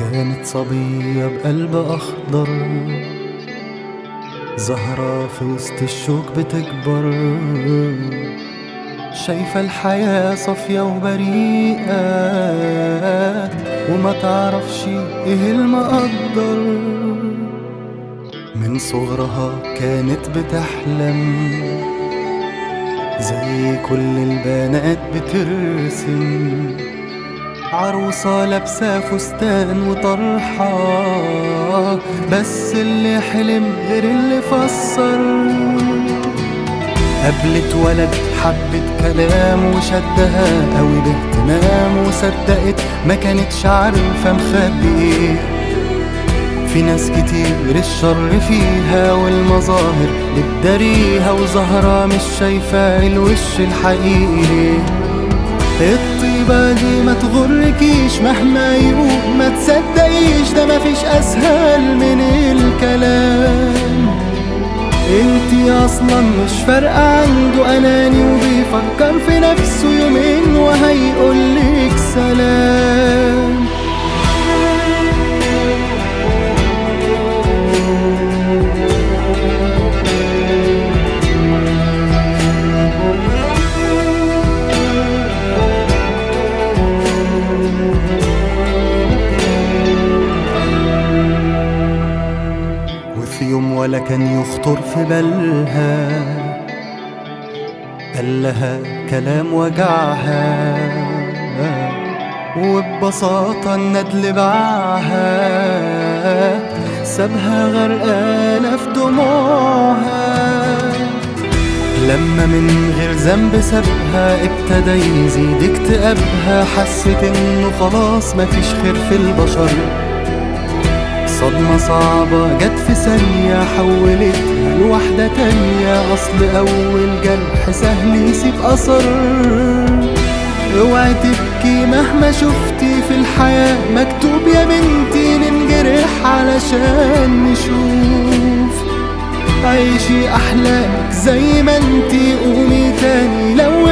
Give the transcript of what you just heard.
كانت صبية بقلب أخضر زهرة في وسط الشوك بتكبر شايفة الحياة صافية وبريئة وما تعرفش ايه المقدر من صغرها كانت بتحلم زي كل البنات بترسم عروسة لابسة فستان وطرحة بس اللي حلم غير اللي فسر قابلت ولد حبت كلام وشدها قوي باهتمام وصدقت ما كانتش عارفة مخبي ايه في ناس كتير الشر فيها والمظاهر بتداريها وزهرة مش شايفة الوش الحقيقي الطيبة دي ما تغركيش مهما يقول ما تصدقيش ده مفيش أسهل من الكلام انتي اصلا مش فارقة عنده اناني وبيفكر في نفسه يومين وهيقولك سلام وفي يوم ولا كان يخطر في بالها قال لها كلام وجعها وببساطة الندل باعها سابها غرقانة في دموعها لما من غير ذنب سابها ابتدى يزيد اكتئابها حست انه خلاص مفيش خير في البشر صدمة صعبة جت في ثانية حولتها لواحدة تانية أصل أول جرح سهل يسيب أثر اوعي تبكي مهما شفتي في الحياة مكتوب يا بنتي ننجرح علشان نشوف عيشي أحلامك زي ما انتي قومي تاني لو